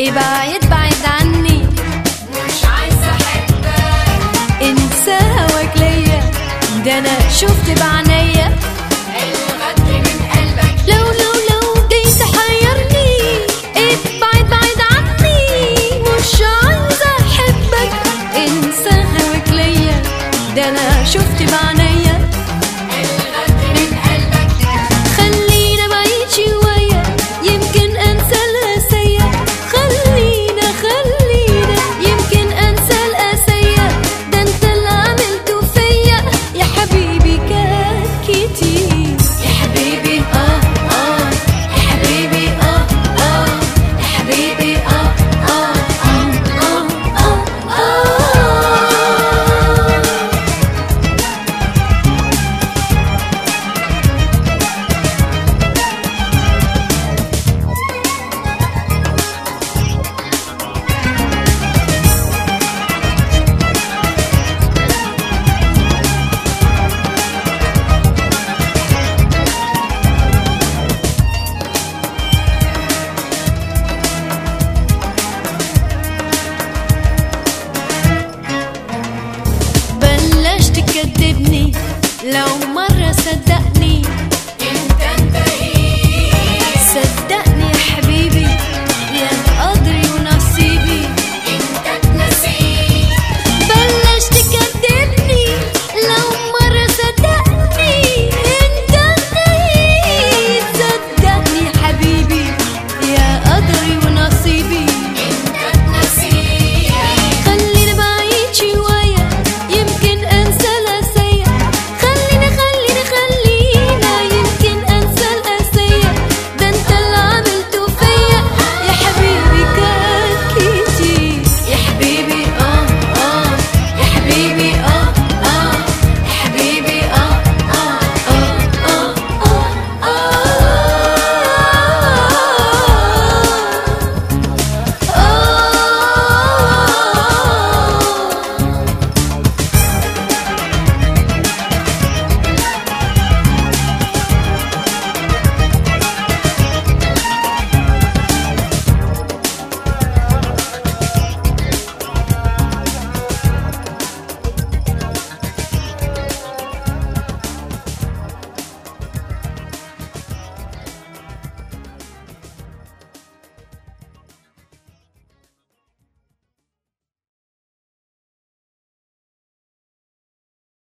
ابعد بعد عني مش عايزة أحبك انسى هواك ليا ده انا شفت بعينيا الغدر من قلبك لو لو لو جاي تحيرني ابعد بعد عني مش عايزة احبك انسى هواك ليا ده انا شفت بعينيا الغدر من قلبك خلينا بعيد شوية يمكن انسى القاسية خلينا خلينا يمكن انسى القاسية ده انت اللي عملته فيا يا حبيبي كان كتير يا حبيبي اه اه يا حبيبي اه اه يا حبيبي اه اه اه اه اه, آه بلاش تكدبني لو مرة صدقني